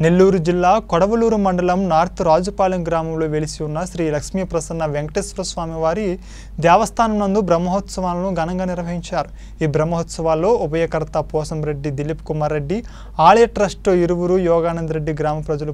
నెల్లూరు జిల్లా కొడవలూరు మండలం నార్త్ రాజుపాలెం గ్రామంలో వెలిసి ఉన్న శ్రీ లక్ష్మీ ప్రసన్న వెంకటేశ్వర స్వామి వారి దేవస్థానం నందు బ్రహ్మోత్సవాలను ఘనంగా నిర్వహించారు ఈ బ్రహ్మోత్సవాల్లో ఉభయకర్త పోసంరెడ్డి దిలీప్ కుమార్ రెడ్డి ఆలయ ట్రస్ట్ ఇరువురు యోగానంద్ రెడ్డి గ్రామ ప్రజలు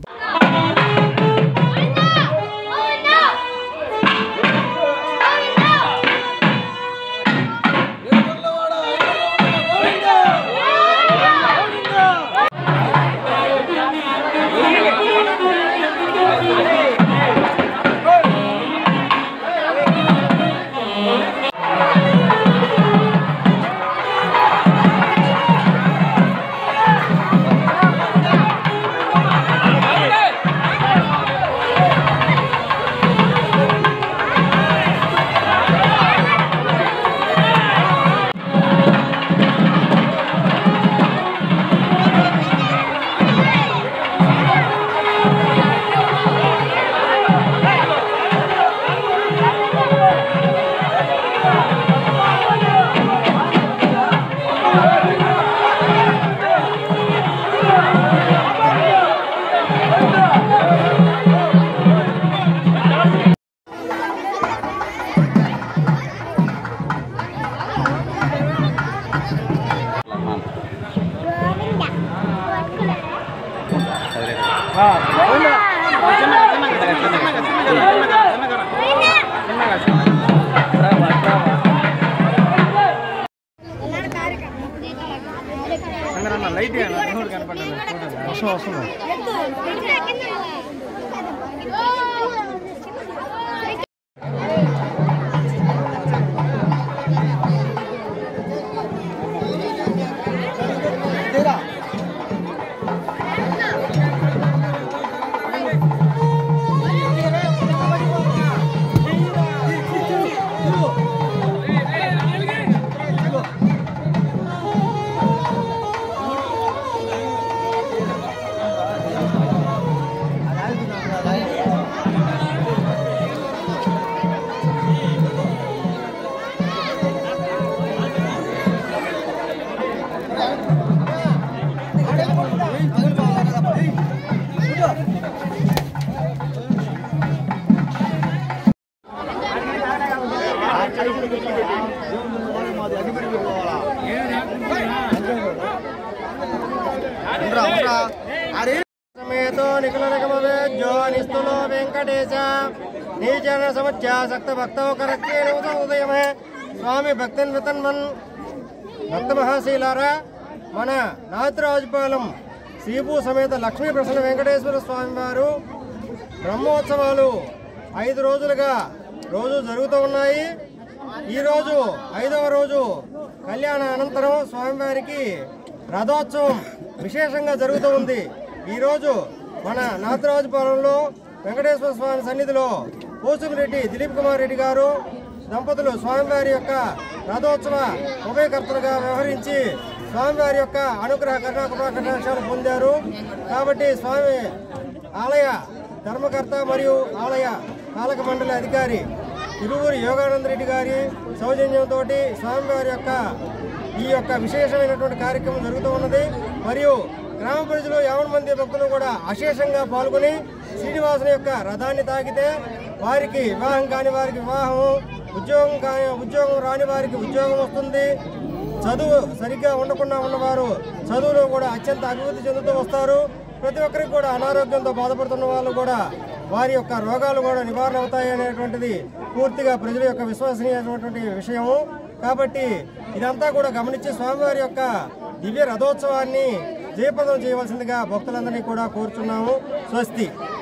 సమేతో నిఖిలరకమవేద్యో నిస్తులో వెంకటేశ నీచరణ సముచ్చ సక్త భక్తౌ కరక్యేణ ఉదయమే స్వామి భక్తన్ వితన్మన్ భక్త మహాశీలారా మన నాథరాజుపాలెం శ్రీభూ సమేత లక్ష్మీ ప్రసన్న వెంకటేశ్వర స్వామి వారు బ్రహ్మోత్సవాలు ఐదు రోజులుగా రోజు జరుగుతూ ఉన్నాయి ఈరోజు ఐదవ రోజు కళ్యాణ అనంతరం స్వామివారికి రథోత్సవం విశేషంగా జరుగుతూ ఉంది ఈరోజు మన నాథరాజుపాలెంలో వెంకటేశ్వర స్వామి సన్నిధిలో పోసుమిరెడ్డి దిలీప్ కుమార్ రెడ్డి గారు దంపతులు స్వామివారి యొక్క రథోత్సవ ఉభయకర్తలుగా వ్యవహరించి స్వామివారి యొక్క అనుగ్రహ కరుణా కృపాకటాక్షాలు పొందారు కాబట్టి స్వామి ఆలయ ధర్మకర్త మరియు ఆలయ పాలక మండలి అధికారి ఇరువురు యోగానంద రెడ్డి గారి సౌజన్యంతో స్వామివారి యొక్క ఈ యొక్క విశేషమైనటువంటి కార్యక్రమం జరుగుతూ ఉన్నది మరియు గ్రామ ప్రజలు యావన మంది భక్తులు కూడా అశేషంగా పాల్గొని శ్రీనివాసుని యొక్క రథాన్ని తాకితే వారికి వివాహం కాని వారికి వివాహము ఉద్యోగం కాని ఉద్యోగం రాని వారికి ఉద్యోగం వస్తుంది చదువు సరిగ్గా ఉండకుండా ఉన్నవారు చదువులో కూడా అత్యంత అభివృద్ధి చెందుతూ వస్తారు ప్రతి ఒక్కరికి కూడా అనారోగ్యంతో బాధపడుతున్న వాళ్ళు కూడా వారి యొక్క రోగాలు కూడా నివారణ అవుతాయి అనేటువంటిది పూర్తిగా ప్రజల యొక్క విశ్వసనీయమైనటువంటి విషయము కాబట్టి ఇదంతా కూడా గమనించి స్వామివారి యొక్క దివ్య రథోత్సవాన్ని జయప్రదం చేయవలసిందిగా భక్తులందరినీ కూడా కోరుచున్నాము స్వస్తి